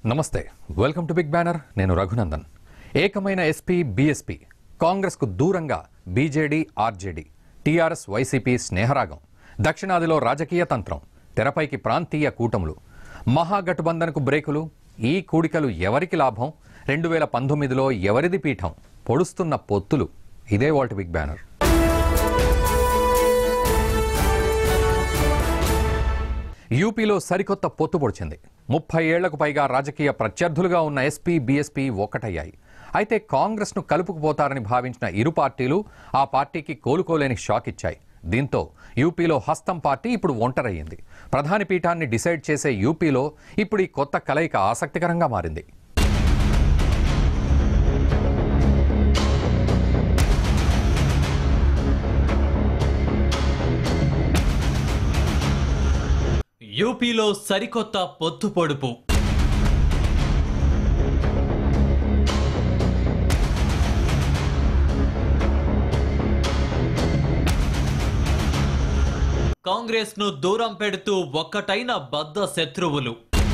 నమస్తే welcome to big banner నేను రఘునందన్ ఏకమైన ఎస్పీ బీఎస్పీ కాంగ్రెస్కు దూరంగా బీజేడీ ఆర్జేడీ టీఆర్ఎస్ వైసీపీ స్నేహరాగం దక్షిణాదిలో రాజకీయ తంత్రం తెరపైకి ప్రాంతీయ కూటములు మహాగఠబంధన్కు బ్రేకులు ఈ కూడికలు ఎవరికి లాభం రెండు వేల పంతొమ్మిదిలో ఎవరిది పీఠం పొడుస్తున్న పొత్తులు ఇదే వాల్ట్ బిగ్ బ్యానర్ యూపీలో సరికొత్త పొత్తు పొడిచింది ముప్పై ఏళ్లకు పైగా రాజకీయ ప్రత్యర్థులుగా ఉన్న ఎస్పీ బీఎస్పీ ఒక్కటయ్యాయి అయితే కాంగ్రెస్ను కలుపుకుపోతారని భావించిన ఇరు పార్టీలు ఆ పార్టీకి కోలుకోలేని షాక్ ఇచ్చాయి దీంతో యూపీలో హస్తం పార్టీ ఇప్పుడు ఒంటరయ్యింది ప్రధాని పీఠాన్ని డిసైడ్ చేసే యూపీలో ఇప్పుడు ఈ కొత్త కలయిక ఆసక్తికరంగా మారింది యూపీలో సరికొత్త పొత్తు పొడుపు కాంగ్రెస్ ను దూరం పెడుతూ ఒక్కటైన బద్ద శత్రువులు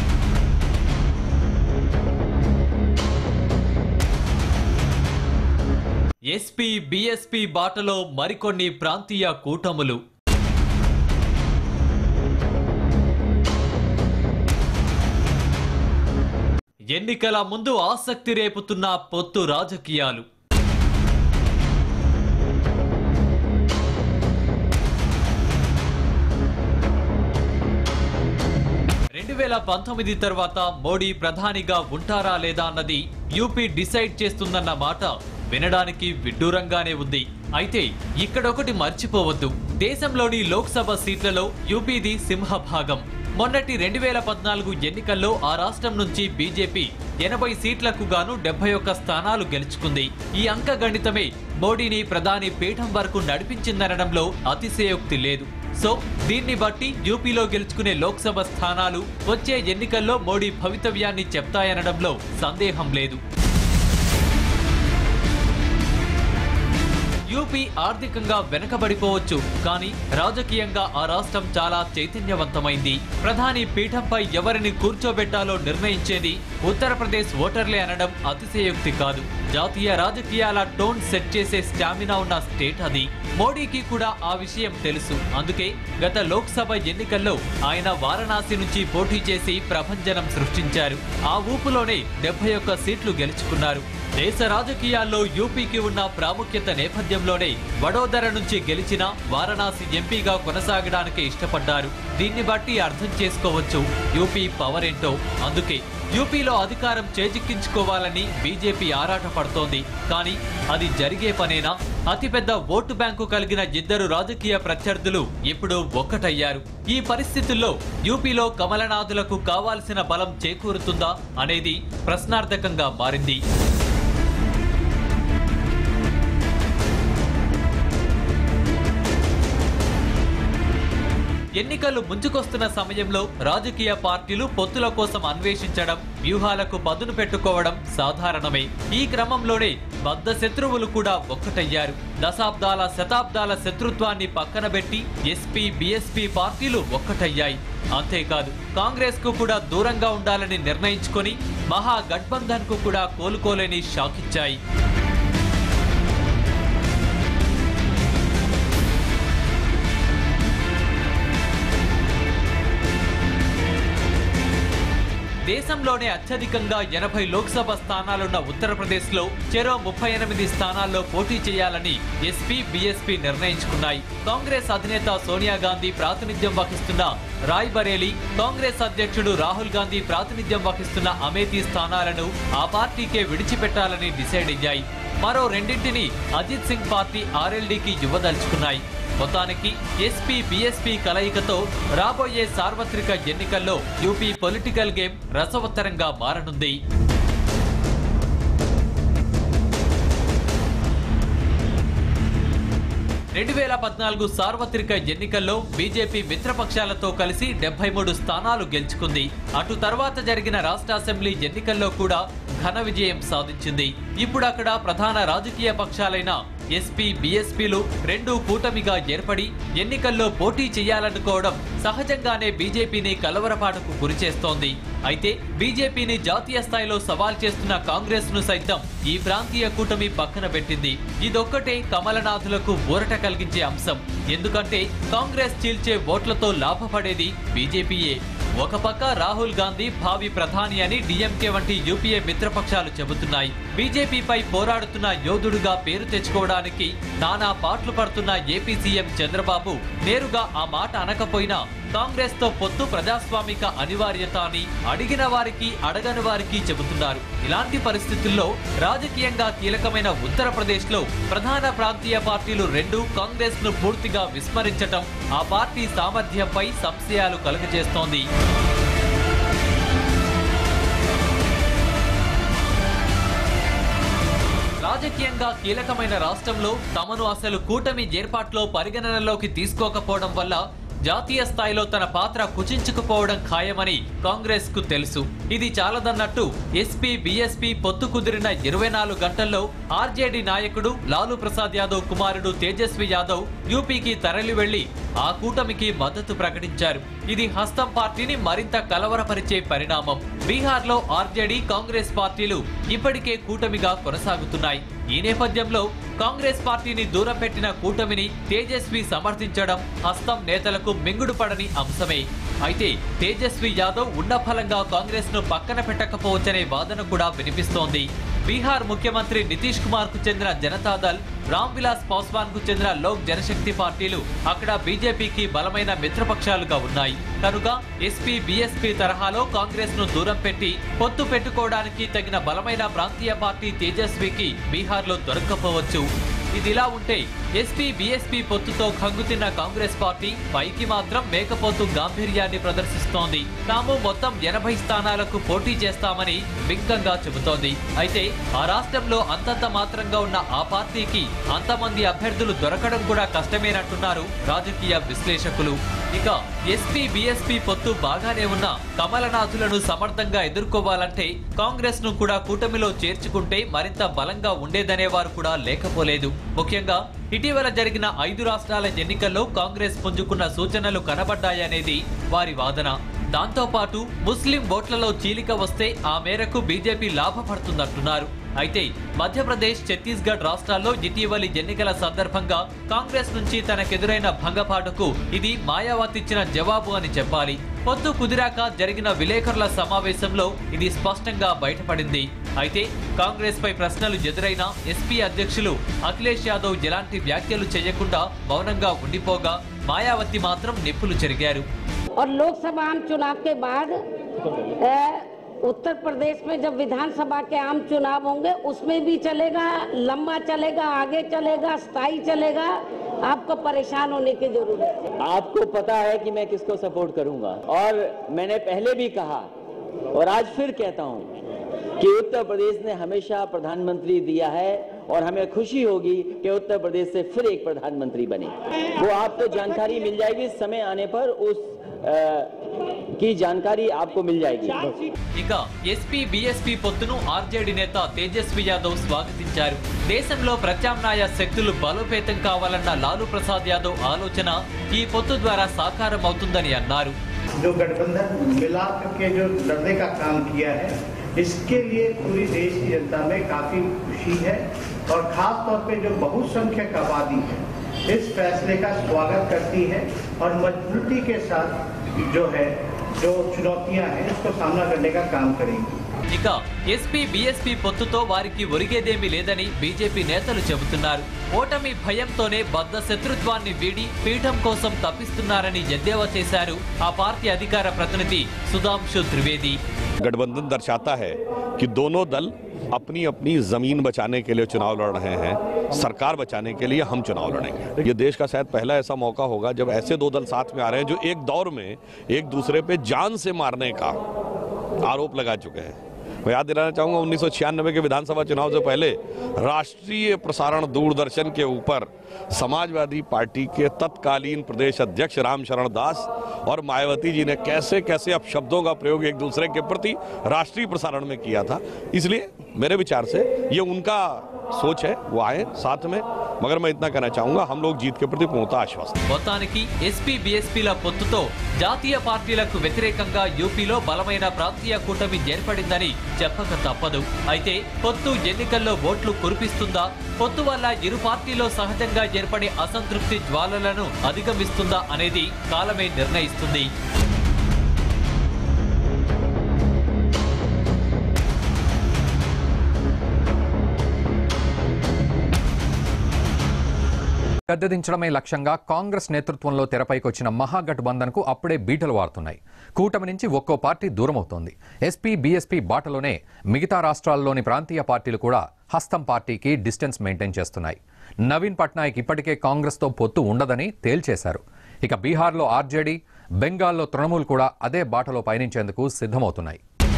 ఎస్పీ బీఎస్పీ బాటలో మరికొన్ని ప్రాంతీయ కూటములు ఎన్నికల ముందు ఆసక్తి రేపుతున్న పొత్తు రాజకీయాలు రెండు వేల పంతొమ్మిది తర్వాత మోడీ ప్రధానిగా ఉంటారా లేదా అన్నది యూపీ డిసైడ్ చేస్తుందన్న మాట వినడానికి విడ్డూరంగానే ఉంది అయితే ఇక్కడొకటి మర్చిపోవద్దు దేశంలోని లోక్సభ సీట్లలో యూపీది సింహభాగం మొన్నటి రెండు వేల పద్నాలుగు ఎన్నికల్లో ఆ రాష్ట్రం నుంచి బీజేపీ ఎనభై సీట్లకు గాను డెబ్బై ఒక్క స్థానాలు గెలుచుకుంది ఈ అంక గణితమే మోడీని ప్రధాని పీఠం వరకు నడిపించిందనడంలో అతిశయోక్తి లేదు సో దీన్ని బట్టి యూపీలో గెలుచుకునే లోక్సభ స్థానాలు వచ్చే ఎన్నికల్లో మోడీ భవితవ్యాన్ని చెప్తాయనడంలో సందేహం లేదు యూపీ ఆర్థికంగా వెనకబడిపోవచ్చు కానీ రాజకీయంగా ఆ రాష్ట్రం చాలా చైతన్యవంతమైంది ప్రధాని పీఠంపై ఎవరిని కూర్చోబెట్టాలో నిర్ణయించేది ఉత్తరప్రదేశ్ ఓటర్లే అనడం అతిశయోక్తి కాదు జాతీయ రాజకీయాల టోన్ సెట్ చేసే స్టామినా ఉన్న స్టేట్ అది మోడీకి కూడా ఆ విషయం తెలుసు అందుకే గత లోక్సభ ఎన్నికల్లో ఆయన వారణాసి నుంచి పోటీ చేసి ప్రభంజనం సృష్టించారు ఆ ఊపులోనే డెబ్బై ఒక్క సీట్లు గెలుచుకున్నారు దేశ రాజకీయాల్లో యూపీకి ఉన్న ప్రాముఖ్యత నేపథ్యంలోనే వడోదర నుంచి గెలిచిన వారణాసి ఎంపీగా కొనసాగడానికి ఇష్టపడ్డారు దీన్ని బట్టి అర్థం చేసుకోవచ్చు యూపీ పవర్ ఏంటో అందుకే యూపీలో అధికారం చేజిక్కించుకోవాలని బీజేపీ ఆరాటపడుతోంది కానీ అది జరిగే పనేనా అతిపెద్ద ఓటు బ్యాంకు కలిగిన ఇద్దరు రాజకీయ ప్రత్యర్థులు ఇప్పుడు ఒక్కటయ్యారు ఈ పరిస్థితుల్లో యూపీలో కమలనాథులకు కావాల్సిన బలం చేకూరుతుందా అనేది ప్రశ్నార్థకంగా మారింది ఎన్నికలు ముంచుకొస్తున్న సమయంలో రాజకీయ పార్టీలు పొత్తుల కోసం అన్వేషించడం వ్యూహాలకు పదును పెట్టుకోవడం సాధారణమే ఈ క్రమంలోనే బద్ద శత్రువులు కూడా ఒక్కటయ్యారు దశాబ్దాల శతాబ్దాల శత్రుత్వాన్ని పక్కన పెట్టి ఎస్పీ బీఎస్పీ పార్టీలు ఒక్కటయ్యాయి అంతేకాదు కాంగ్రెస్ కు కూడా దూరంగా ఉండాలని నిర్ణయించుకొని మహా గఠబంధన్ కు కూడా కోలుకోలేని షాక్ ఇచ్చాయి దేశంలోనే అత్యధికంగా ఎనభై లోక్సభ స్థానాలున్న ఉత్తరప్రదేశ్ లో చెరో ముప్పై ఎనిమిది స్థానాల్లో పోటీ చేయాలని ఎస్పీ బీఎస్పీ నిర్ణయించుకున్నాయి కాంగ్రెస్ అధినేత సోనియా గాంధీ ప్రాతినిధ్యం వహిస్తున్న రాయ్ బరేలీ కాంగ్రెస్ అధ్యక్షుడు రాహుల్ గాంధీ ప్రాతినిధ్యం వహిస్తున్న అమేథీ స్థానాలను ఆ పార్టీకే విడిచిపెట్టాలని డిసైడ్ అయ్యాయి మరో రెండింటిని అజిత్ సింగ్ పార్టీ ఆర్ఎల్డీకి ఇవ్వదలుచుకున్నాయి మొత్తానికి ఎస్పీ బీఎస్పీ కలయికతో రాబోయే సార్వత్రిక ఎన్నికల్లో యూపీ పొలిటికల్ గేమ్ రసవత్తరంగా మారనుంది రెండు వేల పద్నాలుగు సార్వత్రిక ఎన్నికల్లో బీజేపీ మిత్రపక్షాలతో కలిసి డెబ్బై మూడు స్థానాలు గెలుచుకుంది అటు తర్వాత జరిగిన రాష్ట్ర అసెంబ్లీ ఎన్నికల్లో కూడా ఘన విజయం సాధించింది ఇప్పుడు అక్కడ ప్రధాన రాజకీయ పక్షాలైన ఎస్పీ బీఎస్పీలు రెండు కూటమిగా ఏర్పడి ఎన్నికల్లో పోటీ చేయాలనుకోవడం సహజంగానే బీజేపీని కలవరపాటుకు గురిచేస్తోంది అయితే బీజేపీని జాతీయ స్థాయిలో సవాల్ చేస్తున్న కాంగ్రెస్ ను సైతం ఈ ప్రాంతీయ కూటమి పక్కన పెట్టింది ఇదొక్కటే కమలనాథులకు ఊరట కలిగించే అంశం ఎందుకంటే కాంగ్రెస్ చీల్చే ఓట్లతో లాభపడేది బీజేపీయే ఒక పక్క రాహుల్ గాంధీ భావి ప్రధాని అని డిఎంకే వంటి యూపీఏ మిత్రపక్షాలు చెబుతున్నాయి బీజేపీపై పోరాడుతున్న యోధుడుగా పేరు తెచ్చుకోవడానికి నానా పాట్లు పడుతున్న ఏపీ సీఎం చంద్రబాబు నేరుగా ఆ మాట అనకపోయినా కాంగ్రెస్ తో పొత్తు ప్రజాస్వామిక అనివార్యత అని అడిగిన వారికి అడగని వారికి చెబుతున్నారు ఇలాంటి పరిస్థితుల్లో రాజకీయంగా కీలకమైన ఉత్తరప్రదేశ్ లో ప్రధాన ప్రాంతీయ పార్టీలు రెండు కాంగ్రెస్ ను పూర్తిగా విస్మరించటం ఆ పార్టీ సామర్థ్యంపై సంశయాలు కలుగజేస్తోంది రాజకీయంగా కీలకమైన రాష్ట్రంలో తమను అసలు కూటమి ఏర్పాట్లో పరిగణనలోకి తీసుకోకపోవడం వల్ల జాతీయ స్థాయిలో తన పాత్ర కుచించుకుపోవడం ఖాయమని కాంగ్రెస్ కు తెలుసు ఇది చాలదన్నట్టు ఎస్పీ బీఎస్పీ పొత్తు కుదిరిన ఇరవై నాలుగు గంటల్లో ఆర్జేడీ నాయకుడు లాలూ ప్రసాద్ యాదవ్ కుమారుడు తేజస్వి యాదవ్ యూపీకి తరలి వెళ్లి ఆ కూటమికి మద్దతు ప్రకటించారు ఇది హస్తం పార్టీని మరింత కలవరపరిచే పరిణామం బీహార్లో ఆర్జేడీ కాంగ్రెస్ పార్టీలు ఇప్పటికే కూటమిగా కొనసాగుతున్నాయి ఈ నేపథ్యంలో కాంగ్రెస్ పార్టీని దూరం పెట్టిన కూటమిని తేజస్వి సమర్థించడం హస్తం నేతలకు మింగుడు పడని అంశమే అయితే తేజస్వి యాదవ్ ఉన్న ఫలంగా కాంగ్రెస్ ను పక్కన పెట్టకపోవచ్చనే వాదన కూడా వినిపిస్తోంది బీహార్ ముఖ్యమంత్రి నితీష్ కుమార్ కు చెందిన జనతాదళ్ రామ్ విలాస్ పాస్వాన్ కు చెందిన లోక్ జనశక్తి పార్టీలు అక్కడ బీజేపీకి బలమైన మిత్రపక్షాలుగా ఉన్నాయి కనుక ఎస్పీ బీఎస్పీ తరహాలో కాంగ్రెస్ ను దూరం పెట్టి పొత్తు పెట్టుకోవడానికి తగిన బలమైన ప్రాంతీయ పార్టీ తేజస్వికి బీహార్లో దొరక్కపోవచ్చు ఇదిలా ఉంటే ఎస్పీ బీఎస్పీ పొత్తుతో ఖంగుతిన్న కాంగ్రెస్ పార్టీ పైకి మాత్రం మేకపోతు గాంభీర్యాన్ని ప్రదర్శిస్తోంది తాము మొత్తం ఎనభై స్థానాలకు పోటీ చేస్తామని బింకంగా చెబుతోంది అయితే ఆ రాష్ట్రంలో అంతంత మాత్రంగా ఉన్న ఆ పార్టీకి అంతమంది అభ్యర్థులు దొరకడం కూడా కష్టమేనంటున్నారు రాజకీయ విశ్లేషకులు ఇక ఎస్పీ బీఎస్పీ పొత్తు బాగానే ఉన్న కమలనాథులను సమర్థంగా ఎదుర్కోవాలంటే కాంగ్రెస్ ను కూడా కూటమిలో చేర్చుకుంటే మరింత బలంగా ఉండేదనే వారు కూడా లేకపోలేదు ముఖ్యంగా ఇటీవల జరిగిన ఐదు రాష్ట్రాల ఎన్నికల్లో కాంగ్రెస్ పుంజుకున్న సూచనలు కనబడ్డాయనేది వారి వాదన దాంతో పాటు ముస్లిం ఓట్లలో చీలిక వస్తే ఆ మేరకు బీజేపీ లాభపడుతుందంటున్నారు అయితే మధ్యప్రదేశ్ ఛత్తీస్గఢ్ రాష్ట్రాల్లో ఇటీవలి ఎన్నికల సందర్భంగా కాంగ్రెస్ నుంచి తనకెదురైన భంగపాటుకు ఇది మాయావతి ఇచ్చిన జవాబు అని చెప్పాలి పొత్తు కుదిరాక జరిగిన విలేకరుల సమావేశంలో ఇది స్పష్టంగా బయటపడింది అయితే కాంగ్రెస్ పై ప్రశ్నలు ఎదురైన ఎస్పీ అధ్యక్షులు అఖిలేష్ యాదవ్ ఎలాంటి వ్యాఖ్యలు చేయకుండా మౌనంగా ఉండిపోగా మాయావతి మాత్రం నిప్పులు చెరిగారు और लोकसभा आम चुनाव के बाद अ, उत्तर प्रदेश में जब विधानसभा के आम चुनाव होंगे उसमें भी चलेगा लंबा चलेगा आगे चलेगा स्थायी चलेगा आपको परेशान होने की जरूरत है आपको पता है कि मैं किसको सपोर्ट करूंगा और मैंने पहले भी कहा और आज फिर कहता हूं कि उत्तर प्रदेश ने हमेशा प्रधानमंत्री दिया है और हमें खुशी होगी कि उत्तर प्रदेश से फिर एक प्रधानमंत्री बने वो आपको जानकारी मिल जाएगी समय आने पर उस अ, की जानकारी आपको मिल जाएगी ఇక ఎస్పీ బీఎస్పీ పొత్తును ఆర్జేడీ నేత తేజస్వి యాదవ్ స్వాగతించారు దేశంలో ప్రత్యామ్నాయ శక్తులు బలోపేతం కావాలన్న లాలూ ప్రసాద్ యాదవ్ ఆలోచన ఈ పొత్తు ద్వారా సాకారం అవుతుందని అన్నారు जो गठबंधन मिला करके जो लड़ने का काम किया है इसके लिए पूरी देश की जनता में काफी खुशी है और खास तौर पे जो बहुसंख्यक आबादी है इस फैसले का स्वागत करती है और मजबूती के साथ जो है जो चुनौतियां हैं इसको सामना करने का काम करेंगी ఇక ఎస్పీ బీఎస్పీ పొత్తుతో వారికి ఒరిగేదేమీ లేదని బీజేపీ నేతలు చెబుతున్నారు ఓటమి భయంతోనే బద్ద శత్రుత్వాన్ని వీడి పీఠం కోసం తప్పిస్తున్నారని ఎద్దేవా చేశారు ఆ పార్టీ అధికార ప్రతినిధి సుధాంశు త్రివేది गठबंधन दर्शाता है कि दोनों दल अपनी अपनी जमीन बचाने के लिए चुनाव लड़ रहे हैं सरकार बचाने के लिए हम चुनाव लड़ेंगे ये देश का शायद पहला ऐसा मौका होगा जब ऐसे दो दल साथ में आ रहे हैं जो एक दौर में एक दूसरे पे जान से मारने का आरोप लगा चुके हैं मैं याद दिलाना चाहूंगा उन्नीस के विधानसभा चुनाव से पहले राष्ट्रीय प्रसारण दूरदर्शन के ऊपर समाजवादी पार्टी के तत्कालीन प्रदेश अध्यक्ष राम शरण दास और मायावती जी ने कैसे कैसे अपशब्दों का प्रयोग एक दूसरे के प्रति राष्ट्रीय प्रसारण में किया था इसलिए मेरे विचार से ये उनका सोच है वो आए साथ में मगर मैं इतना कहना चाहूंगा हम लोग जीत के प्रति पूर्णतः आश्वस्त हैं। మొత్తానికి ఎస్పీ బీఎస్పీల పొత్తుతో జాతీయ పార్టీలకు వ్యతిరేకంగా యూపీలో బలమైన ప్రాంతీయ కూటమి ఏర్పడిందని చెప్పక తప్పదు అయితే పొత్తు ఎన్నికల్లో ఓట్లు కురిపిస్తుందా పొత్తు వల్ల ఇరు పార్టీలో సహజంగా ఏర్పడే అసంతృప్తి జ్వాలలను అధిగమిస్తుందా అనేది కాలమే నిర్ణయిస్తుంది గద్దెదించడమే లక్ష్యంగా కాంగ్రెస్ నేతృత్వంలో తెరపైకొచ్చిన మహాగఠబంధన్కు అప్పుడే బీటలు వారుతున్నాయి కూటమి నుంచి ఒక్కో పార్టీ దూరమవుతోంది ఎస్పీ బీఎస్పీ బాటలోనే మిగతా రాష్ట్రాల్లోని ప్రాంతీయ పార్టీలు కూడా హస్తం పార్టీకి డిస్టెన్స్ మెయింటైన్ చేస్తున్నాయి నవీన్ పట్నాయక్ ఇప్పటికే కాంగ్రెస్తో పొత్తు ఉండదని తేల్చేశారు ఇక బీహార్లో ఆర్జేడీ బెంగాల్లో తృణమూల్ కూడా అదే బాటలో పయనించేందుకు సిద్ధమవుతున్నాయి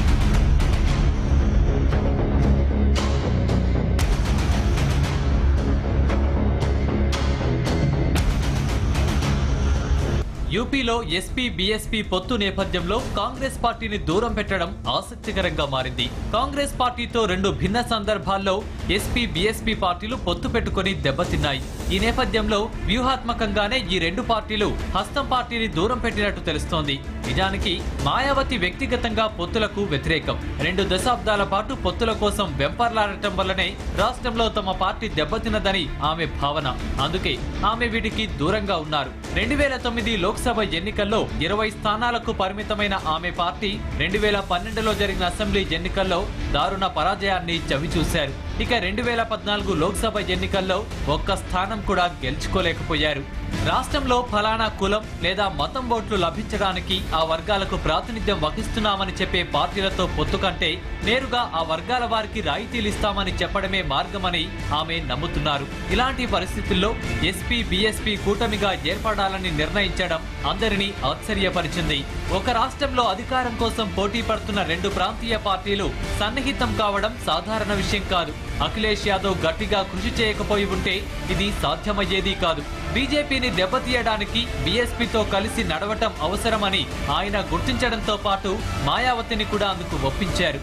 యూపీలో ఎస్పీ బీఎస్పీ పొత్తు నేపథ్యంలో కాంగ్రెస్ పార్టీని దూరం పెట్టడం ఆసక్తికరంగా మారింది కాంగ్రెస్ పార్టీతో రెండు భిన్న సందర్భాల్లో ఎస్పీ బీఎస్పీ పార్టీలు పొత్తు పెట్టుకుని దెబ్బతిన్నాయి ఈ నేపథ్యంలో వ్యూహాత్మకంగానే ఈ రెండు పార్టీలు హస్తం పార్టీని దూరం పెట్టినట్టు తెలుస్తోంది నిజానికి మాయావతి వ్యక్తిగతంగా పొత్తులకు వ్యతిరేకం రెండు దశాబ్దాల పాటు పొత్తుల కోసం వెంపర్లాడటం వల్లనే రాష్ట్రంలో తమ పార్టీ దెబ్బతిన్నదని ఆమె భావన అందుకే ఆమె వీటికి దూరంగా ఉన్నారు రెండు వేల తొమ్మిది లోక్సభ ఎన్నికల్లో ఇరవై స్థానాలకు పరిమితమైన ఆమె పార్టీ రెండు వేల పన్నెండులో జరిగిన అసెంబ్లీ ఎన్నికల్లో దారుణ పరాజయాన్ని చవిచూశారు ఇక రెండు వేల పద్నాలుగు లోక్సభ ఎన్నికల్లో ఒక్క స్థానం కూడా గెలుచుకోలేకపోయారు రాష్ట్రంలో ఫలానా కులం లేదా మతం ఓట్లు లభించడానికి ఆ వర్గాలకు ప్రాతినిధ్యం వహిస్తున్నామని చెప్పే పార్టీలతో పొత్తు కంటే నేరుగా ఆ వర్గాల వారికి రాయితీలు ఇస్తామని చెప్పడమే మార్గమని ఆమె నమ్ముతున్నారు ఇలాంటి పరిస్థితుల్లో ఎస్పీ బీఎస్పీ కూటమిగా ఏర్పడాలని నిర్ణయించడం అందరినీ ఆశ్చర్యపరిచింది ఒక రాష్ట్రంలో అధికారం కోసం పోటీ పడుతున్న రెండు ప్రాంతీయ పార్టీలు సన్నిహితం కావడం సాధారణ విషయం కాదు అఖిలేష్ యాదవ్ గట్టిగా కృషి చేయకపోయి ఉంటే ఇది సాధ్యమయ్యేది కాదు బీజేపీని దెబ్బతీయడానికి బీఎస్పీతో కలిసి నడవటం అవసరమని ఆయన గుర్తించడంతో పాటు మాయావతిని కూడా అందుకు ఒప్పించారు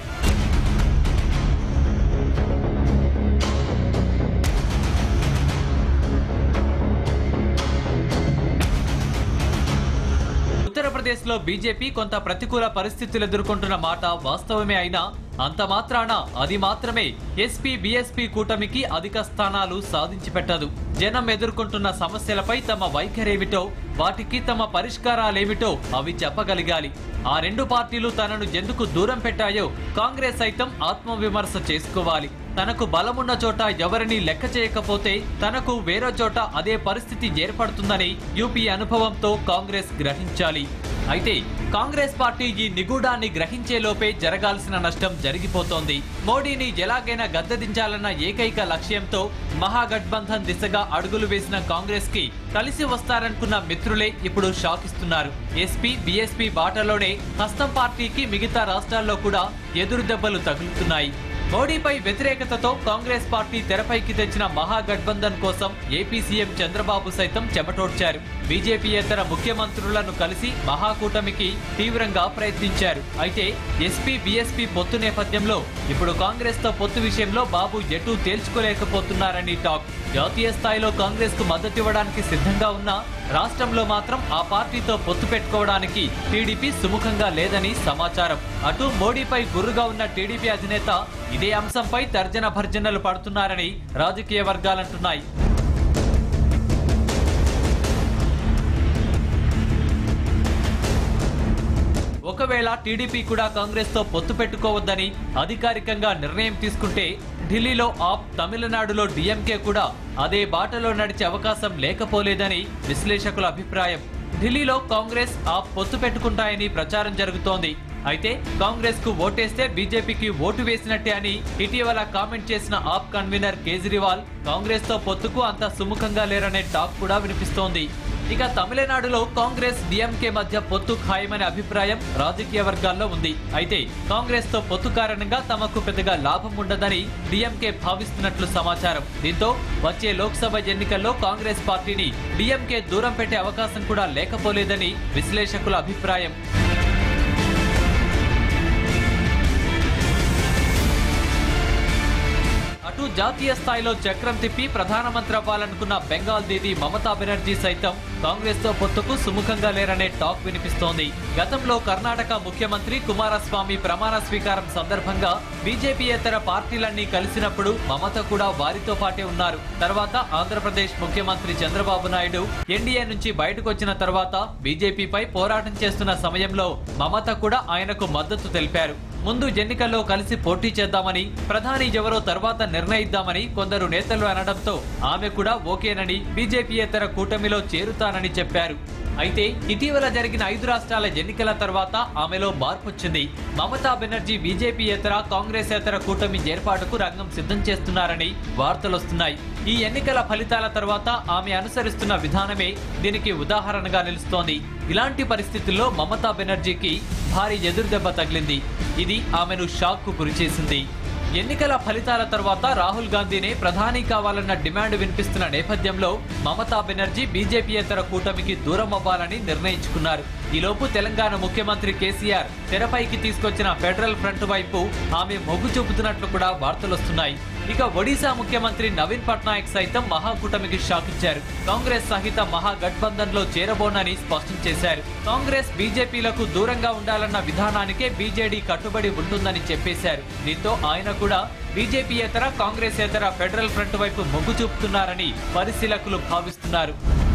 ఉత్తరప్రదేశ్లో బీజేపీ కొంత ప్రతికూల పరిస్థితులు ఎదుర్కొంటున్న మాట వాస్తవమే అయినా అంత మాత్రాన అది మాత్రమే ఎస్పీ బీఎస్పీ కూటమికి అధిక స్థానాలు సాధించి పెట్టదు జనం ఎదుర్కొంటున్న సమస్యలపై తమ వైఖరేమిటో వాటికి తమ పరిష్కారాలేమిటో అవి చెప్పగలగాలి ఆ రెండు పార్టీలు తనను ఎందుకు దూరం పెట్టాయో కాంగ్రెస్ సైతం ఆత్మవిమర్శ చేసుకోవాలి తనకు బలమున్న చోట ఎవరిని లెక్క చేయకపోతే తనకు వేరే చోట అదే పరిస్థితి ఏర్పడుతుందని యూపీ అనుభవంతో కాంగ్రెస్ గ్రహించాలి అయితే కాంగ్రెస్ పార్టీ ఈ నిగూఢాన్ని గ్రహించేలోపే జరగాల్సిన నష్టం జరిగిపోతోంది మోడీని ఎలాగైనా గద్దెదించాలన్న ఏకైక లక్ష్యంతో మహాగఠబంధన్ దిశగా అడుగులు వేసిన కాంగ్రెస్ కి కలిసి వస్తారనుకున్న మిత్రులే ఇప్పుడు షాకిస్తున్నారు ఎస్పీ బీఎస్పీ బాటలోనే హస్తం పార్టీకి మిగతా రాష్ట్రాల్లో కూడా ఎదురు దెబ్బలు తగులుతున్నాయి మోడీపై వ్యతిరేకతతో కాంగ్రెస్ పార్టీ తెరపైకి తెచ్చిన మహాగఠబంధన్ కోసం ఏపీ సీఎం చంద్రబాబు సైతం చెమటోడ్చారు బీజేపీయేతర ముఖ్యమంత్రులను కలిసి మహాకూటమికి తీవ్రంగా ప్రయత్నించారు అయితే ఎస్పీ బీఎస్పీ పొత్తు నేపథ్యంలో ఇప్పుడు కాంగ్రెస్ తో పొత్తు విషయంలో బాబు ఎటూ తేల్చుకోలేకపోతున్నారని టాక్ జాతీయ స్థాయిలో కాంగ్రెస్ కు మద్దతివ్వడానికి సిద్ధంగా ఉన్నా రాష్ట్రంలో మాత్రం ఆ పార్టీతో పొత్తు పెట్టుకోవడానికి టీడీపీ సుముఖంగా లేదని సమాచారం అటు మోడీపై గుర్రుగా ఉన్న టీడీపీ అధినేత ఇదే అంశంపై తర్జన భర్జనలు పడుతున్నారని రాజకీయ వర్గాలంటున్నాయి ఒకవేళ టీడీపీ కూడా కాంగ్రెస్ తో పొత్తు పెట్టుకోవద్దని అధికారికంగా నిర్ణయం తీసుకుంటే ఢిల్లీలో ఆప్ తమిళనాడులో డిఎంకే కూడా అదే బాటలో నడిచే అవకాశం లేకపోలేదని విశ్లేషకుల అభిప్రాయం ఢిల్లీలో కాంగ్రెస్ ఆప్ పొత్తు పెట్టుకుంటాయని ప్రచారం జరుగుతోంది అయితే కాంగ్రెస్ కు ఓటేస్తే బీజేపీకి ఓటు వేసినట్టే అని ఇటీవల కామెంట్ చేసిన ఆప్ కన్వీనర్ కేజ్రీవాల్ కాంగ్రెస్ తో పొత్తుకు అంత సుముఖంగా లేరనే టాక్ కూడా వినిపిస్తోంది ఇక తమిళనాడులో కాంగ్రెస్ డిఎంకే మధ్య పొత్తు ఖాయమనే అభిప్రాయం రాజకీయ వర్గాల్లో ఉంది అయితే కాంగ్రెస్ తో పొత్తు కారణంగా తమకు పెద్దగా లాభం ఉండదని డిఎంకే భావిస్తున్నట్లు సమాచారం దీంతో వచ్చే లోక్సభ ఎన్నికల్లో కాంగ్రెస్ పార్టీని డిఎంకే దూరం పెట్టే అవకాశం కూడా లేకపోలేదని విశ్లేషకుల అభిప్రాయం అటు జాతీయ స్థాయిలో చక్రం తిప్పి ప్రధానమంత్రి అవ్వాలనుకున్న బెంగాల్ దీది మమతా బెనర్జీ సైతం కాంగ్రెస్ తో పొత్తుకు సుముఖంగా లేరనే టాక్ వినిపిస్తోంది గతంలో కర్ణాటక ముఖ్యమంత్రి కుమారస్వామి ప్రమాణ స్వీకారం సందర్భంగా బీజేపీయేతర పార్టీలన్నీ కలిసినప్పుడు మమత కూడా వారితో పాటే ఉన్నారు తర్వాత ఆంధ్రప్రదేశ్ ముఖ్యమంత్రి చంద్రబాబు నాయుడు ఎన్డీఏ నుంచి బయటకు వచ్చిన తర్వాత బీజేపీపై పోరాటం చేస్తున్న సమయంలో మమత కూడా ఆయనకు మద్దతు తెలిపారు ముందు ఎన్నికల్లో కలిసి పోటీ చేద్దామని ప్రధాని ఎవరో తర్వాత నిర్ణయిద్దామని కొందరు నేతలు అనడంతో ఆమె కూడా ఓకేనని బీజేపీయేతర కూటమిలో చేరుతానని చెప్పారు అయితే ఇటీవల జరిగిన ఐదు రాష్ట్రాల ఎన్నికల తర్వాత ఆమెలో మార్పు వచ్చింది మమతా బెనర్జీ బీజేపీయేతర కాంగ్రెసేతర కూటమి ఏర్పాటుకు రంగం సిద్ధం చేస్తున్నారని వార్తలొస్తున్నాయి ఈ ఎన్నికల ఫలితాల తర్వాత ఆమె అనుసరిస్తున్న విధానమే దీనికి ఉదాహరణగా నిలుస్తోంది ఇలాంటి పరిస్థితుల్లో మమతా బెనర్జీకి భారీ ఎదురుదెబ్బ తగిలింది ఇది ఆమెను షాక్కు గురిచేసింది ఎన్నికల ఫలితాల తర్వాత రాహుల్ గాంధీనే ప్రధాని కావాలన్న డిమాండ్ వినిపిస్తున్న నేపథ్యంలో మమతా బెనర్జీ బీజేపీయేతర కూటమికి దూరం అవ్వాలని నిర్ణయించుకున్నారు ఈలోపు తెలంగాణ ముఖ్యమంత్రి కేసీఆర్ తెరపైకి తీసుకొచ్చిన ఫెడరల్ ఫ్రంట్ వైపు ఆమె మొగ్గు చూపుతున్నట్లు కూడా వార్తలొస్తున్నాయి ఇక ఒడిశా ముఖ్యమంత్రి నవీన్ పట్నాయక్ సైతం మహాకూటమికి షాక్ ఇచ్చారు కాంగ్రెస్ సహిత మహాగఠబంధన్ లో చేరబోనని స్పష్టం చేశారు కాంగ్రెస్ బీజేపీలకు దూరంగా ఉండాలన్న విధానానికే బీజేడీ కట్టుబడి ఉంటుందని చెప్పేశారు దీంతో ఆయన కూడా బీజేపీయేతర కాంగ్రెసేతర ఫెడరల్ ఫ్రంట్ వైపు మొగ్గు చూపుతున్నారని పరిశీలకులు భావిస్తున్నారు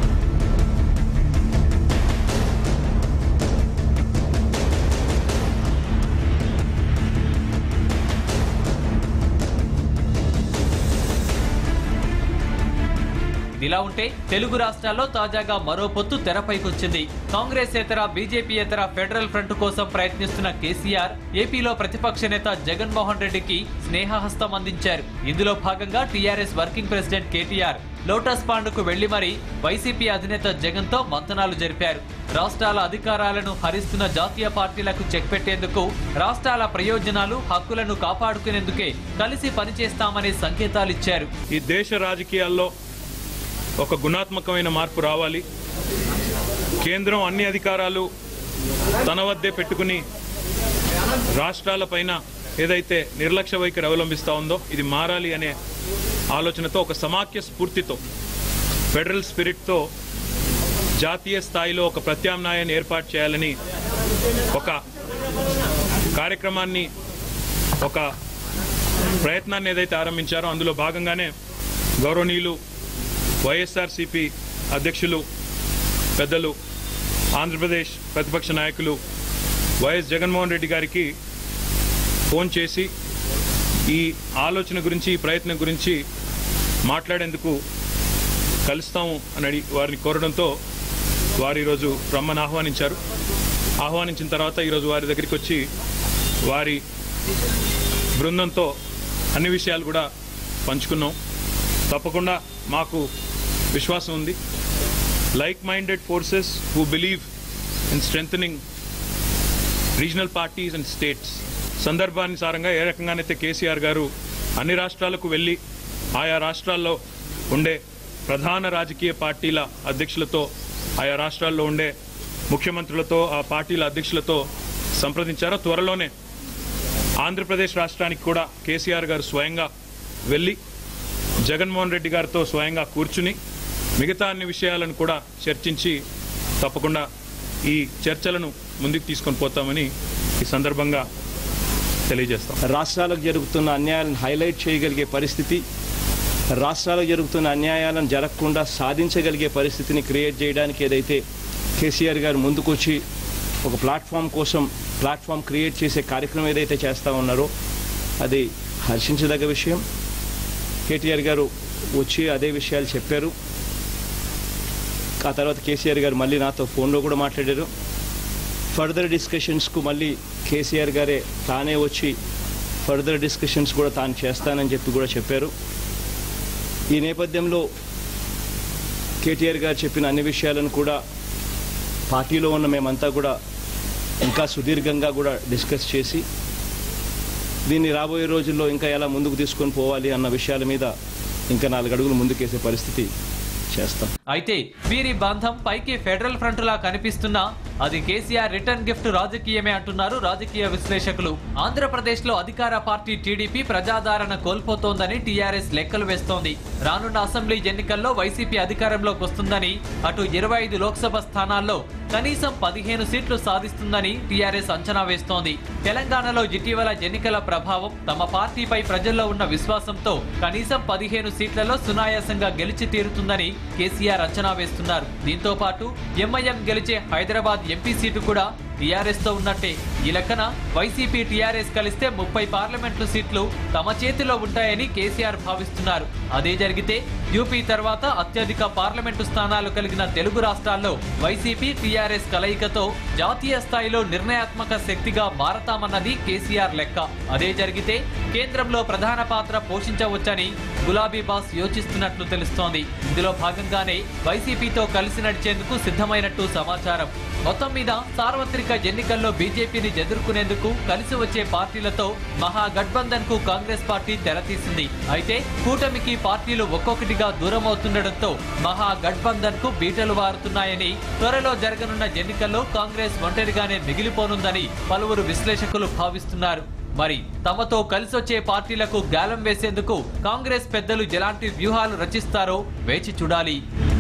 ఇలా ఉంటే తెలుగు రాష్ట్రాల్లో తాజాగా మరో పొత్తు తెరపైకొచ్చింది కాంగ్రెసేతర బీజేపీయేతర ఫెడరల్ ఫ్రంట్ కోసం ప్రయత్నిస్తున్న కేసీఆర్ ఏపీలో ప్రతిపక్ష నేత జగన్మోహన్ రెడ్డికి స్నేహహస్తం అందించారు ఇందులో భాగంగా TRS working president KTR lotus పాండ్కు వెళ్లి మరీ వైసీపీ అధినేత జగన్ తో మంతనాలు జరిపారు రాష్ట్రాల అధికారాలను హరిస్తున్న జాతీయ పార్టీలకు చెక్ పెట్టేందుకు రాష్ట్రాల ప్రయోజనాలు హక్కులను కాపాడుకునేందుకే కలిసి పనిచేస్తామనే సంకేతాలిచ్చారు ఈ దేశ రాజకీయాల్లో ఒక గుణాత్మకమైన మార్పు రావాలి కేంద్రం అన్ని అధికారాలు తన వద్దే పెట్టుకుని రాష్ట్రాలపైన ఏదైతే నిర్లక్ష్య వైఖరి అవలంబిస్తూ ఉందో ఇది మారాలి అనే ఆలోచనతో ఒక సమాఖ్య స్ఫూర్తితో ఫెడరల్ స్పిరిట్తో జాతీయ స్థాయిలో ఒక ప్రత్యామ్నాయాన్ని ఏర్పాటు చేయాలని ఒక కార్యక్రమాన్ని ఒక ప్రయత్నాన్ని ఏదైతే ఆరంభించారో అందులో భాగంగానే గౌరవనీయులు వైఎస్ఆర్సిపి అధ్యక్షులు పెద్దలు ఆంధ్రప్రదేశ్ ప్రతిపక్ష నాయకులు వైఎస్ జగన్మోహన్ రెడ్డి గారికి ఫోన్ చేసి ఈ ఆలోచన గురించి ఈ ప్రయత్నం గురించి మాట్లాడేందుకు కలుస్తాము అని అడిగి వారిని కోరడంతో వారు ఈరోజు రమ్మని ఆహ్వానించారు ఆహ్వానించిన తర్వాత ఈరోజు వారి దగ్గరికి వచ్చి వారి బృందంతో అన్ని విషయాలు కూడా పంచుకున్నాం తప్పకుండా మాకు విశ్వాసం ఉంది like minded forces who believe in strengthening regional parties and states సందర్భానుసారంగా ఏ రకంగానైతే కేసీఆర్ గారు అన్ని రాష్ట్రాలకు వెళ్ళి ఆయా రాష్ట్రాల్లో ఉండే ప్రధాన రాజకీయ పార్టీల అధ్యక్షులతో ఆయా రాష్ట్రాల్లో ఉండే ముఖ్యమంత్రులతో ఆ పార్టీల అధ్యక్షులతో సంప్రదించారో త్వరలోనే ఆంధ్రప్రదేశ్ రాష్ట్రానికి కూడా కేసీఆర్ గారు స్వయంగా వెళ్ళి జగన్మోహన్ రెడ్డి గారితో స్వయంగా కూర్చుని మిగతా అన్ని విషయాలను కూడా చర్చించి తప్పకుండా ఈ చర్చలను ముందుకు తీసుకొని పోతామని ఈ సందర్భంగా తెలియజేస్తాం రాష్ట్రాలకు జరుగుతున్న అన్యాయాలను హైలైట్ చేయగలిగే పరిస్థితి రాష్ట్రాలకు జరుగుతున్న అన్యాయాలను జరగకుండా సాధించగలిగే పరిస్థితిని క్రియేట్ చేయడానికి ఏదైతే కేసీఆర్ గారు ముందుకొచ్చి ఒక ప్లాట్ఫామ్ కోసం ప్లాట్ఫామ్ క్రియేట్ చేసే కార్యక్రమం ఏదైతే చేస్తూ ఉన్నారో అది హర్షించదగ్గ విషయం కేటీఆర్ గారు వచ్చి అదే విషయాలు చెప్పారు ఆ తర్వాత కేసీఆర్ గారు మళ్ళీ నాతో ఫోన్లో కూడా మాట్లాడారు ఫర్దర్ డిస్కషన్స్కు మళ్ళీ కేసీఆర్ గారే తానే వచ్చి ఫర్దర్ డిస్కషన్స్ కూడా తాను చేస్తానని చెప్పి కూడా చెప్పారు ఈ నేపథ్యంలో కేటీఆర్ గారు చెప్పిన అన్ని విషయాలను కూడా పార్టీలో ఉన్న మేమంతా కూడా ఇంకా సుదీర్ఘంగా కూడా డిస్కస్ చేసి దీన్ని రాబోయే రోజుల్లో ఇంకా ఎలా ముందుకు తీసుకొని పోవాలి అన్న విషయాల మీద ఇంకా నాలుగు అడుగులు ముందుకేసే పరిస్థితి చేస్తాం అయితే వీరి బంధం పైకి ఫెడరల్ ఫ్రంట్ లా కనిపిస్తున్నా అది కేసీఆర్ రిటర్న్ గిఫ్ట్ రాజకీయమే అంటున్నారు రాజకీయ విశ్లేషకులు ఆంధ్రప్రదేశ్ లో అధికార పార్టీ టీడీపీ ప్రజాదరణ కోల్పోతోందని టీఆర్ఎస్ లెక్కలు వేస్తోంది రానున్న అసెంబ్లీ ఎన్నికల్లో వైసీపీ అధికారంలోకి వస్తుందని అటు ఇరవై ఐదు లోక్సభ స్థానాల్లో కనీసం పదిహేను సీట్లు సాధిస్తుందని టీఆర్ఎస్ అంచనా వేస్తోంది తెలంగాణలో ఇటీవల ఎన్నికల ప్రభావం తమ పార్టీపై ప్రజల్లో ఉన్న విశ్వాసంతో కనీసం పదిహేను సీట్లలో సునాయాసంగా గెలిచి తీరుతుందని కేసీఆర్ అంచనా వేస్తున్నారు దీంతో పాటు ఎంఐఎం గెలిచే హైదరాబాద్ ఎంపీ సీటు కూడా టీఆర్ఎస్ తో ఉన్నట్టే ఈ లెక్కన వైసీపీ టీఆర్ఎస్ కలిస్తే ముప్పై పార్లమెంట్లు సీట్లు తమ చేతిలో ఉంటాయని కేసీఆర్ భావిస్తున్నారు అదే జరిగితే యూపీ తర్వాత అత్యధిక పార్లమెంటు స్థానాలు కలిగిన తెలుగు రాష్ట్రాల్లో వైసీపీ టీఆర్ఎస్ కలయికతో జాతీయ స్థాయిలో నిర్ణయాత్మక శక్తిగా మారతామన్నది కేసీఆర్ లెక్క అదే జరిగితే కేంద్రంలో ప్రధాన పాత్ర పోషించవచ్చని గులాబీ బాస్ యోచిస్తున్నట్లు తెలుస్తోంది ఇందులో భాగంగానే వైసీపీతో కలిసి నడిచేందుకు సిద్ధమైనట్టు సమాచారం మొత్తం మీద సార్వత్రిక ఎన్నికల్లో బీజేపీని ఎదుర్కొనేందుకు కలిసి వచ్చే పార్టీలతో మహాగఠబంధన్ కు కాంగ్రెస్ పార్టీ తెరతీసింది అయితే కూటమికి పార్టీలు ఒక్కొక్కటిగా దూరం అవుతుండటంతో మహాగఠబంధన్ కు బీటలు వారుతున్నాయని త్వరలో జరగనున్న ఎన్నికల్లో కాంగ్రెస్ ఒంటరిగానే మిగిలిపోనుందని పలువురు విశ్లేషకులు భావిస్తున్నారు మరి తమతో కలిసొచ్చే పార్టీలకు గాలం వేసేందుకు కాంగ్రెస్ పెద్దలు ఎలాంటి వ్యూహాలు రచిస్తారో వేచి చూడాలి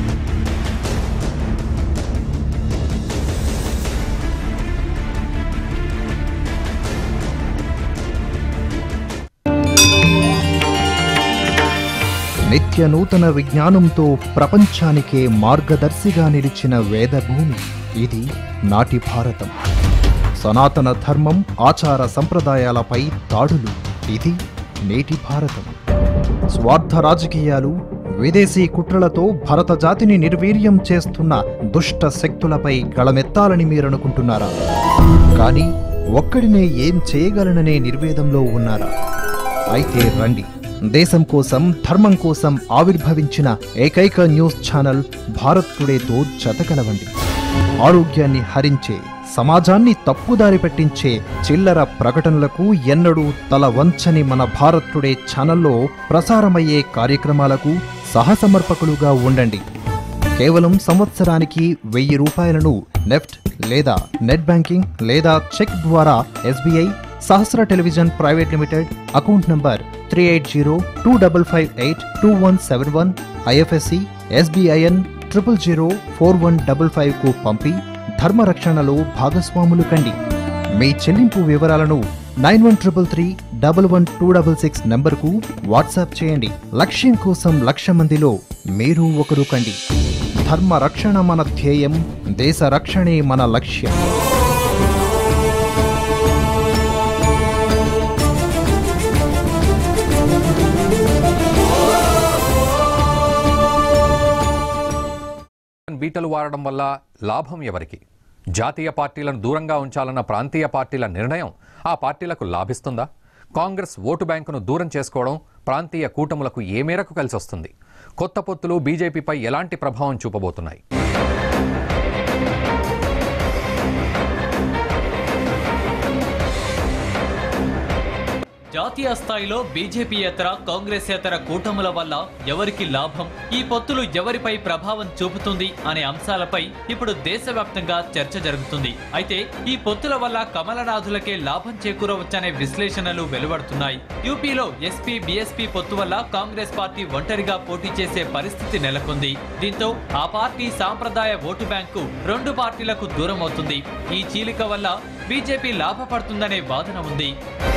నిత్య నూతన విజ్ఞానంతో ప్రపంచానికే మార్గదర్శిగా నిలిచిన వేదభూమి ఇది నాటి భారతం సనాతన ధర్మం ఆచార సంప్రదాయాలపై దాడులు ఇది నేటి భారతం స్వార్థ రాజకీయాలు విదేశీ కుట్రలతో భరత జాతిని నిర్వీర్యం చేస్తున్న దుష్ట శక్తులపై గళమెత్తాలని మీరనుకుంటున్నారా కానీ ఒక్కడినే ఏం చేయగలననే నిర్వేదంలో ఉన్నారా అయితే రండి దేశం కోసం ధర్మం కోసం ఆవిర్భవించిన ఏకైక న్యూస్ ఛానల్ భారత్ టుడేతో జతకలవండి ఆరోగ్యాన్ని హరించే సమాజాన్ని తప్పుదారి పట్టించే చిల్లర ప్రకటనలకు ఎన్నడూ తల వంచని మన భారత్ టుడే ఛానల్లో ప్రసారమయ్యే కార్యక్రమాలకు సహసమర్పకులుగా ఉండండి కేవలం సంవత్సరానికి వెయ్యి రూపాయలను నెఫ్ట్ లేదా నెట్ బ్యాంకింగ్ లేదా చెక్ ద్వారా SBI Sahasra television private limited account number three eight zero two double five eight two one seven one IFSC SBIN triple zero four one double five కు పంపి ధర్మరక్షణలో భాగస్వాములు కండి మీ చెల్లింపు వివరాలను nine one triple three double one two double six నంబర్కు WhatsApp చేయండి లక్ష్యం కోసం లక్ష మందిలో మీరు ఒకరు కండి ధర్మ రక్షణ మన ధ్యేయం దేశ రక్షణే మన లక్ష్యం బీటలు వారడం వల్ల లాభం ఎవరికి జాతీయ పార్టీలను దూరంగా ఉంచాలన్న ప్రాంతీయ పార్టీల నిర్ణయం ఆ పార్టీలకు లాభిస్తుందా కాంగ్రెస్ ఓటు బ్యాంకును దూరం చేసుకోవడం ప్రాంతీయ కూటములకు ఏ మేరకు కలిసి వస్తుంది కొత్త పొత్తులు బీజేపీపై ఎలాంటి ప్రభావం చూపబోతున్నాయి జాతీయ స్థాయిలో బీజేపీయేతర కాంగ్రెసేతర కూటముల వల్ల ఎవరికి లాభం ఈ పొత్తులు ఎవరిపై ప్రభావం చూపుతుంది అనే అంశాలపై ఇప్పుడు దేశవ్యాప్తంగా చర్చ జరుగుతుంది అయితే ఈ పొత్తుల వల్ల కమలనాథులకే లాభం చేకూరవచ్చనే విశ్లేషణలు వెలువడుతున్నాయి యూపీలో ఎస్పీ బీఎస్పీ పొత్తు వల్ల కాంగ్రెస్ పార్టీ ఒంటరిగా పోటీ చేసే పరిస్థితి నెలకొంది దీంతో ఆ పార్టీ సాంప్రదాయ ఓటు బ్యాంకు రెండు పార్టీలకు దూరం అవుతుంది ఈ చీలిక వల్ల బీజేపీ లాభపడుతుందనే వాదన ఉంది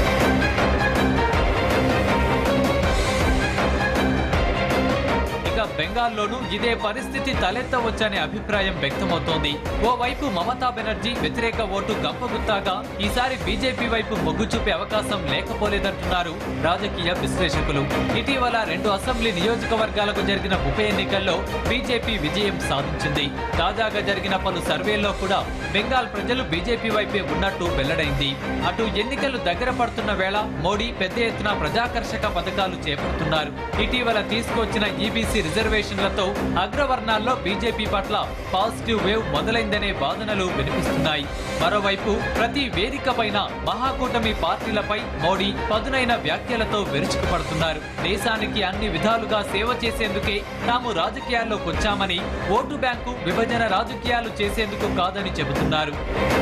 ఇక బెంగాల్లోనూ ఇదే పరిస్థితి తలెత్తవచ్చనే అభిప్రాయం వ్యక్తమవుతోంది ఓవైపు మమతా బెనర్జీ వ్యతిరేక ఓటు గంపగుత్తాగా ఈసారి బీజేపీ వైపు మొగ్గు చూపే అవకాశం లేకపోలేదంటున్నారు రాజకీయ విశ్లేషకులు ఇటీవల రెండు అసెంబ్లీ నియోజకవర్గాలకు జరిగిన ఉప ఎన్నికల్లో బీజేపీ విజయం సాధించింది తాజాగా జరిగిన పలు సర్వేల్లో కూడా బెంగాల్ ప్రజలు బీజేపీ వైపే ఉన్నట్టు వెల్లడైంది అటు ఎన్నికలు దగ్గర పడుతున్న వేళ మోడీ పెద్ద ఎత్తున ప్రజాకర్షక పథకాలు చేపడుతున్నారు ఇటీవల తీసుకొచ్చిన ఈబీసీ రిజర్వేషన్ రిజర్వేషన్లతో అగ్రవర్ణాల్లో బీజేపీ పట్ల పాజిటివ్ వేవ్ మొదలైందనే వాదనలు వినిపిస్తున్నాయి మరోవైపు ప్రతి వేదిక పైన మహాకూటమి పార్టీలపై మోడీ పదునైన వ్యాఖ్యలతో విరుచుకుపడుతున్నారు దేశానికి అన్ని విధాలుగా సేవ చేసేందుకే తాము రాజకీయాల్లోకి వచ్చామని ఓటు బ్యాంకు విభజన రాజకీయాలు చేసేందుకు కాదని చెబుతున్నారు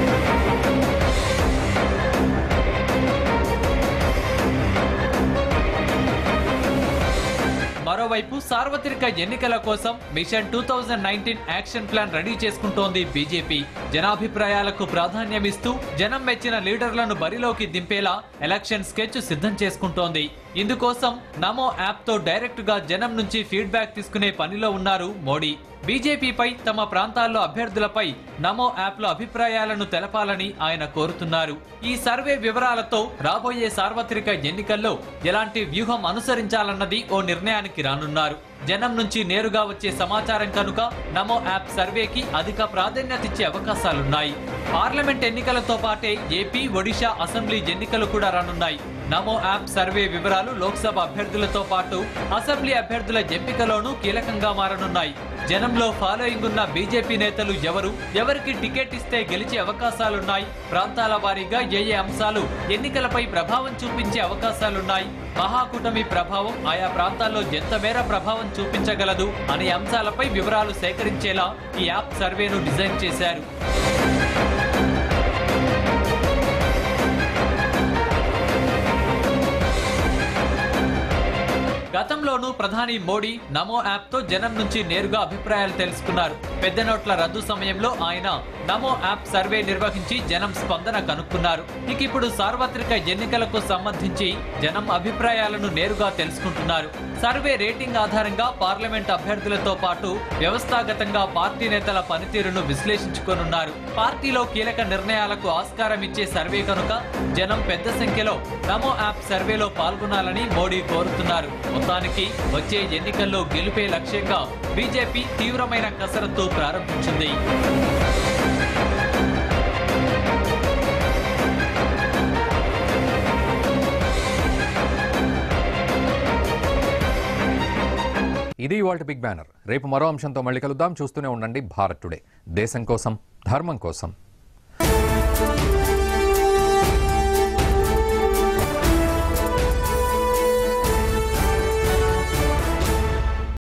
మరోవైపు సార్వత్రిక ఎన్నికల కోసం mission two thousand nineteen action plan ready చేసుకుంటోంది బీజేపీ జనాభిప్రాయాలకు ప్రాధాన్యమిస్తూ జనం మెచ్చిన లీడర్లను బరిలోకి దింపేలా ఎలక్షన్ స్కెచ్ సిద్ధం చేసుకుంటోంది ఇందుకోసం నమో యాప్ తో డైరెక్ట్ గా జనం నుంచి ఫీడ్బ్యాక్ తీసుకునే పనిలో ఉన్నారు మోడీ బీజేపీపై తమ ప్రాంతాల్లో అభ్యర్థులపై నమో యాప్ లో అభిప్రాయాలను తెలపాలని ఆయన కోరుతున్నారు ఈ సర్వే వివరాలతో రాబోయే సార్వత్రిక ఎన్నికల్లో ఎలాంటి వ్యూహం అనుసరించాలన్నది ఓ నిర్ణయానికి రానున్నారు జనం నుంచి నేరుగా వచ్చే సమాచారం కనుక నమో యాప్ సర్వేకి అధిక ప్రాధాన్యత ఇచ్చే అవకాశాలున్నాయి పార్లమెంట్ ఎన్నికలతో పాటే ఏపీ ఒడిశా అసెంబ్లీ ఎన్నికలు కూడా రానున్నాయి నమో యాప్ సర్వే వివరాలు లోక్సభ అభ్యర్థులతో పాటు అసెంబ్లీ అభ్యర్థుల ఎంపికలోనూ కీలకంగా మారనున్నాయి జనంలో ఫాలోయింగ్ ఉన్న బీజేపీ నేతలు ఎవరు ఎవరికి టికెట్ ఇస్తే గెలిచే అవకాశాలున్నాయి ప్రాంతాల వారీగా ఏ ఏ అంశాలు ఎన్నికలపై ప్రభావం చూపించే అవకాశాలున్నాయి మహాకూటమి ప్రభావం ఆయా ప్రాంతాల్లో ఎంత మేర ప్రభావం చూపించగలదు అనే అంశాలపై వివరాలు సేకరించేలా ఈ యాప్ సర్వేను డిజైన్ చేశారు గతంలోనూ ప్రధాని మోడీ నమో యాప్ తో జనం నుంచి నేరుగా అభిప్రాయాలు తెలుసుకున్నారు పెద్ద నోట్ల రద్దు సమయంలో ఆయన నమో యాప్ సర్వే నిర్వహించి జనం స్పందన కనుక్కున్నారు ఇక ఇప్పుడు సార్వత్రిక ఎన్నికలకు సంబంధించి జనం అభిప్రాయాలను నేరుగా తెలుసుకుంటున్నారు సర్వే రేటింగ్ ఆధారంగా పార్లమెంట్ అభ్యర్థులతో పాటు వ్యవస్థాగతంగా పార్టీ నేతల పనితీరును విశ్లేషించుకోనున్నారు పార్టీలో కీలక నిర్ణయాలకు ఆస్కారం ఇచ్చే సర్వే కనుక జనం పెద్ద సంఖ్యలో నమో యాప్ సర్వేలో పాల్గొనాలని మోడీ కోరుతున్నారు మొత్తానికి వచ్చే ఎన్నికల్లో గెలుపే లక్ష్యంగా బీజేపీ తీవ్రమైన కసరత్తు ప్రారంభించింది ఇది ఇవాళ బిగ్ బ్యానర్ రేపు మరో అంశంతో మళ్ళీ కలుద్దాం చూస్తూనే ఉండండి భారత్ టుడే దేశం కోసం ధర్మం కోసం